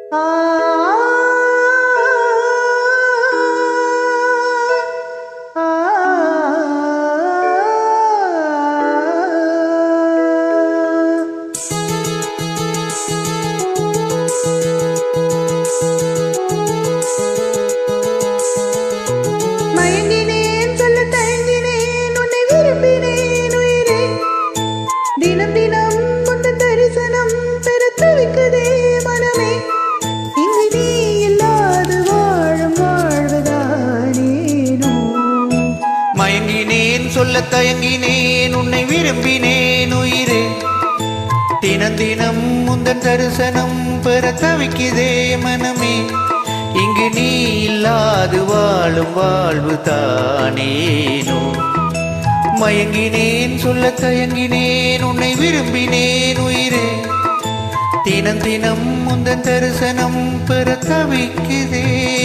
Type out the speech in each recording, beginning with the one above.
மயங்கினேன் சொல்ல தயங்கினேன் உன்னை விரும்பினேன் உயிரே தினம் தினம் உந்த தரிசனம் பெற தவிக்குதே மனமே இங்கு நீ இல்லாது வாழும் வாழ்வதானேனோ மயங்கினேன் சொல்ல தயங்கினேன் உன்னை விரும்பினேன் உயிரே தினம் தினம் முந்தன் தரிசனம் பெற தவிக்குதே மனமே இங்கு நீ இல்லாது வாழும் வாழ்வு தானேனோ மயங்கினேன் சொல்ல தயங்கினேன் உன்னை விரும்பினேன் உயிரே தினம் தினம் முந்தன் தரிசனம் பெற தவிக்குதே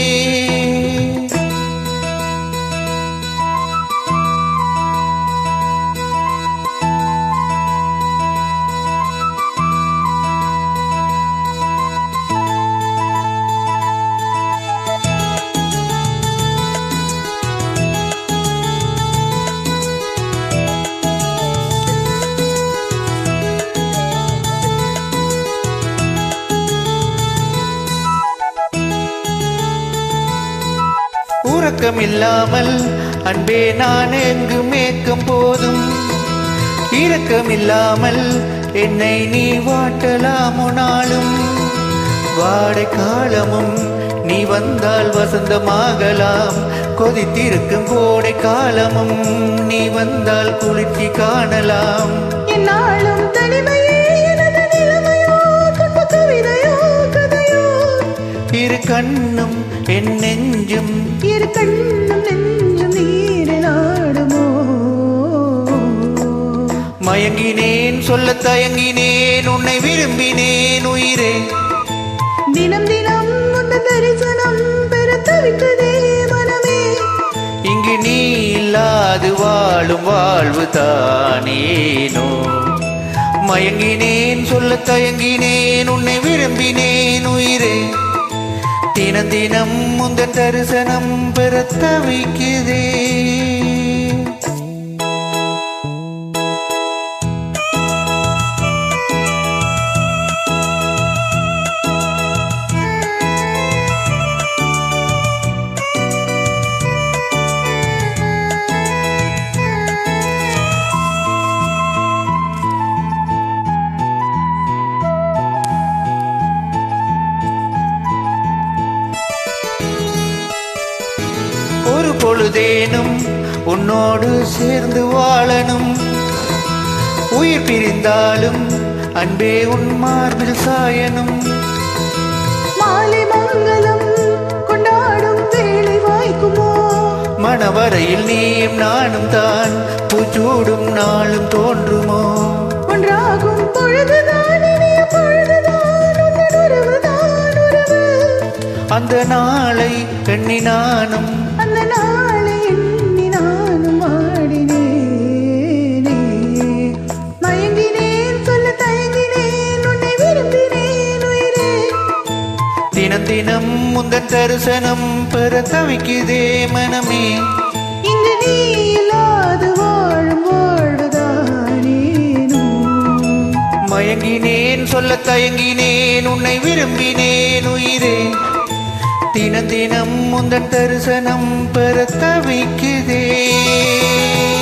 உறக்கம் இல்லாமல் அன்பே நான் எங்கு மேற்கும் போதும் இரக்கம் இல்லாமல் என்னை நீ வாட்டலாமோ நாளும் வாடை காலமும் நீ வந்தால் வசந்தமாகலாம் கொதித்திருக்கும் கோடை காலமும் நீ வந்தால் குளிர்ச்சி காணலாம் என்னாலும் தனிமையே எனது நிலைமையோ துன்ப கவிதையோ கதையோ இரு கண்ணும் என் நெஞ்சும் இரு கண்ணும் நெஞ்சும் நீரில் ஆடுமோ மயங்கினேன் சொல்ல தயங்கினேன் உன்னை விரும்பினேன் உயிரே தினம் தினம் உந்த தரிசனம் பெற தவிக்குதே மனமே இங்கு நீ இல்லாது வாழும் வாழ்வு தானேனோ மயங்கினேன் சொல்ல தயங்கினேன் உன்னை விரும்பினேன் உயிரே தினம் தினம் முந்தன் தரிசனம் பெற தவிக்குதே ஒரு பொழுதேனும் உன்னோடு சேர்ந்து வாழணும் உயிர் பிரிந்தாலும் அன்பே உன் மார்பில் சாயனும் மாலை மங்களம் கொண்டாடும் வேளை வாய்க்குமோ மணவரையில் நீயும் நானும் தான் பூச்சூடும் நாளும் தோன்றுமோ ஒன்றாகும் பொழுதுதான் இனிய பொழுதுதான் உந்தன் உறவுதான் உறவு அந்த நாளை எண்ணி நானும் அந்த நாளை எண்ணி நானும் வாடினேனே மயங்கினேன் சொல்ல தயங்கினேன் உன்னை விரும்பினேன் உயிரே தினம் தினம் முந்தன் தரிசனம் பெற தவிக்குதே மனமே இங்கு நீ இல்லாது வாழும் வாழ்வதானேனோ மயங்கினேன் சொல்ல தயங்கினேன் உன்னை விரும்பினேன் உயிரே தினம் தினம் முந்தன் தரிசனம் பெற தவிக்குதே